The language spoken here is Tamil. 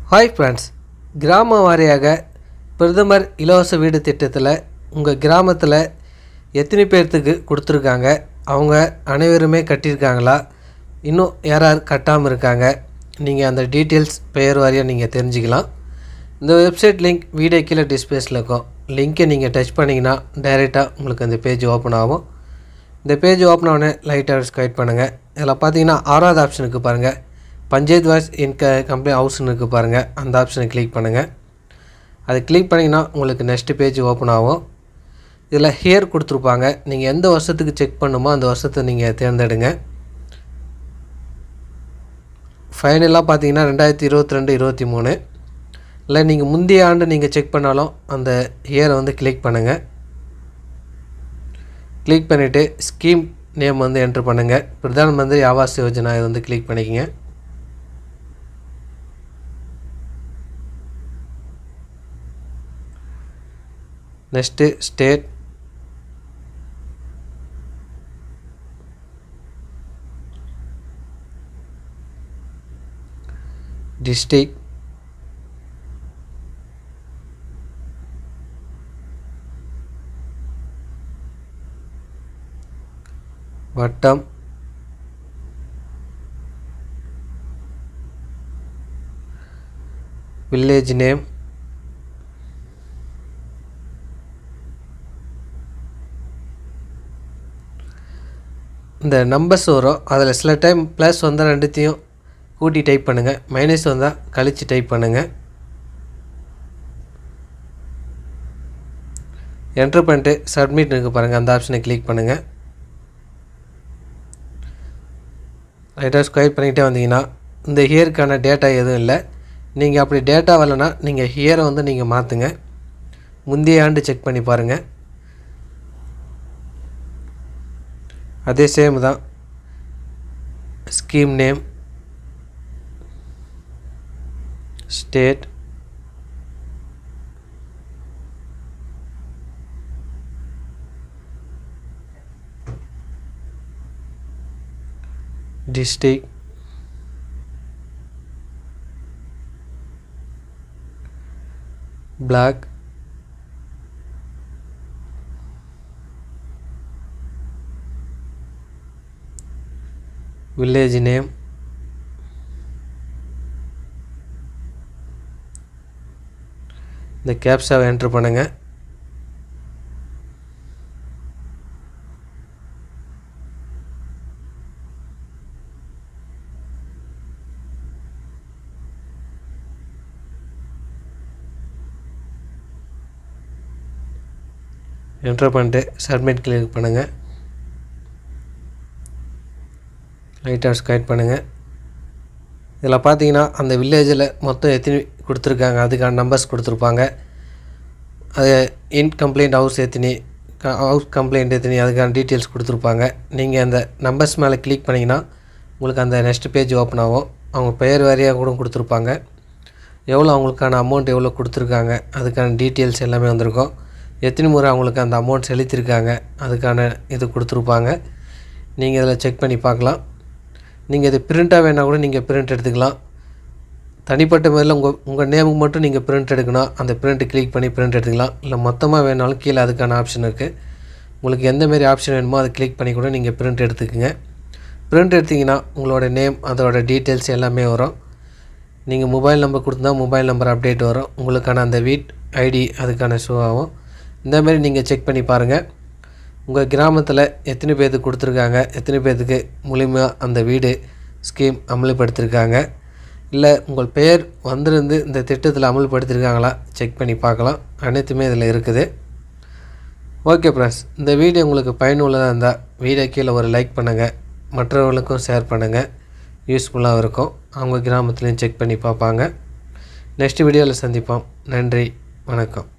ஹாய் ஃப்ரெண்ட்ஸ் கிராம வாரியாக பிரதமர் இலவச வீடு திட்டத்தில் உங்கள் கிராமத்தில் எத்தனை பேர்த்துக்கு கொடுத்துருக்காங்க அவங்க அனைவருமே கட்டியிருக்காங்களா இன்னும் யாரார் கட்டாமல் இருக்காங்க நீங்கள் அந்த டீட்டெயில்ஸ் பெயர் வாரியாக நீங்கள் தெரிஞ்சுக்கலாம் இந்த வெப்சைட் லிங்க் வீடியோ கீழே டிஸ்பிளேஸில் இருக்கும் லிங்க்கை நீங்கள் டச் பண்ணிங்கன்னா டைரெக்டாக உங்களுக்கு அந்த பேஜ் ஓப்பன் ஆகும் இந்த பேஜ் ஓப்பன் ஆனே லைட்டாக ஸ்கைட் பண்ணுங்கள் இதில் பார்த்தீங்கன்னா ஆறாவது ஆப்ஷனுக்கு பாருங்கள் பஞ்சாயத்து வாய்ஸ் இன்க கம்ப்ளைண்ட் ஹவுஸ்னு இருக்குது பாருங்கள் அந்த ஆப்ஷனை கிளிக் பண்ணுங்கள் அதை கிளிக் பண்ணிங்கன்னா உங்களுக்கு நெக்ஸ்ட்டு பேஜ் ஓப்பன் ஆகும் இதில் ஹியர் கொடுத்துருப்பாங்க நீங்கள் எந்த வருஷத்துக்கு செக் பண்ணுமோ அந்த வருஷத்தை நீங்கள் தேர்ந்தெடுங்க ஃபைனலாக பார்த்தீங்கன்னா ரெண்டாயிரத்தி இருபத்தி ரெண்டு இருபத்தி மூணு இல்லை நீங்கள் முந்தைய ஆண்டு நீங்கள் செக் பண்ணாலும் அந்த இயரை வந்து கிளிக் பண்ணுங்கள் கிளிக் பண்ணிவிட்டு ஸ்கீம் நேம் வந்து என்ட்ரு பண்ணுங்கள் பிரதான் மந்திரி ஆவாஸ் யோஜனா இது வந்து கிளிக் பண்ணிக்கங்க நெக்ஸ்ட்டு ஸ்டேட் டிஸ்ட்ரிக் வட்டம் வில்லேஜ் நேம் இந்த நம்பர்ஸ் வரும் அதில் சில டைம் ப்ளஸ் வந்தால் ரெண்டுத்தையும் கூட்டி டைப் பண்ணுங்கள் மைனஸ் வந்தால் கழித்து டைப் பண்ணுங்கள் என்ட்ரு பண்ணிட்டு சப்மிட் இருக்கு பாருங்கள் அந்த ஆப்ஷனை கிளிக் பண்ணுங்கள் ரைட்டாக ஸ்கொயர் பண்ணிக்கிட்டே வந்தீங்கன்னா இந்த ஹியருக்கான டேட்டா எதுவும் இல்லை நீங்கள் அப்படி டேட்டா வரலன்னா நீங்கள் ஹியரை வந்து நீங்கள் மாற்றுங்க முந்தைய ஆண்டு செக் பண்ணி பாருங்கள் அதே சேம் தான் scheme name state district black village name இந்த கேப்ஸாவை என்ட்ரு பண்ணுங்கள் என்ட்ரு பண்ணிட்டு சப்மிட் கிளிக் பண்ணுங்கள் லைட்டாக ஸ்கைட் பண்ணுங்கள் இதில் பார்த்தீங்கன்னா அந்த வில்லேஜில் மொத்தம் எத்தனை கொடுத்துருக்காங்க அதுக்கான நம்பர்ஸ் கொடுத்துருப்பாங்க அது இன்கம்ப்ளைண்ட் ஹவுஸ் எத்தனை ஹவுஸ் கம்ப்ளைண்ட் எத்தனை அதுக்கான டீட்டெயில்ஸ் கொடுத்துருப்பாங்க நீங்கள் அந்த நம்பர்ஸ் மேலே கிளிக் பண்ணிங்கன்னா உங்களுக்கு அந்த நெக்ஸ்ட் பேஜ் ஓப்பன் ஆகும் அவங்க பெயர் வாரியாக கூட கொடுத்துருப்பாங்க எவ்வளோ அவங்களுக்கான அமௌண்ட் எவ்வளோ கொடுத்துருக்காங்க அதுக்கான டீட்டெயில்ஸ் எல்லாமே வந்திருக்கும் எத்தனை முறை அவங்களுக்கு அந்த அமௌண்ட் செலுத்தியிருக்காங்க அதுக்கான இது கொடுத்துருப்பாங்க நீங்கள் இதில் செக் பண்ணி பார்க்கலாம் நீங்கள் இது பிரிண்ட்டாக வேணால் கூட நீங்கள் பிரிண்ட் எடுத்துக்கலாம் தனிப்பட்ட முறையில் உங்கள் உங்கள் நேமுக்கு மட்டும் நீங்கள் பிரிண்ட் எடுக்கணும் அந்த பிரிண்ட் கிளிக் பண்ணி பிரிண்ட் எடுத்துக்கலாம் இல்லை மொத்தமாக வேணாலும் கீழே அதுக்கான ஆப்ஷன் இருக்குது உங்களுக்கு எந்த மாரி ஆப்ஷன் வேணுமோ அதை கிளிக் பண்ணி கூட நீங்கள் பிரிண்ட் எடுத்துக்கோங்க பிரிண்ட் எடுத்திங்கன்னா உங்களோட நேம் அதோட டீட்டெயில்ஸ் எல்லாமே வரும் நீங்கள் மொபைல் நம்பர் கொடுத்தா மொபைல் நம்பர் அப்டேட் வரும் உங்களுக்கான அந்த வீட் ஐடி அதுக்கான ஷோ ஆகும் இந்த மாதிரி நீங்கள் செக் பண்ணி பாருங்கள் உங்கள் கிராமத்தில் எத்தனை பேர்த்துக்கு கொடுத்துருக்காங்க எத்தனை பேர்த்துக்கு மூலியமாக அந்த வீடு ஸ்கீம் அமல்படுத்தியிருக்காங்க இல்லை உங்கள் பெயர் வந்திருந்து இந்த திட்டத்தில் அமல்படுத்தியிருக்காங்களா செக் பண்ணி பார்க்கலாம் அனைத்துமே இதில் இருக்குது ஓகே ப்ரஸ் இந்த வீடியோ உங்களுக்கு பயனுள்ளதாக இருந்தால் வீடியோ கீழே ஒரு லைக் பண்ணுங்கள் மற்றவர்களுக்கும் ஷேர் பண்ணுங்கள் யூஸ்ஃபுல்லாக இருக்கும் அவங்க கிராமத்துலேயும் செக் பண்ணி பார்ப்பாங்க நெக்ஸ்ட் வீடியோவில் சந்திப்போம் நன்றி வணக்கம்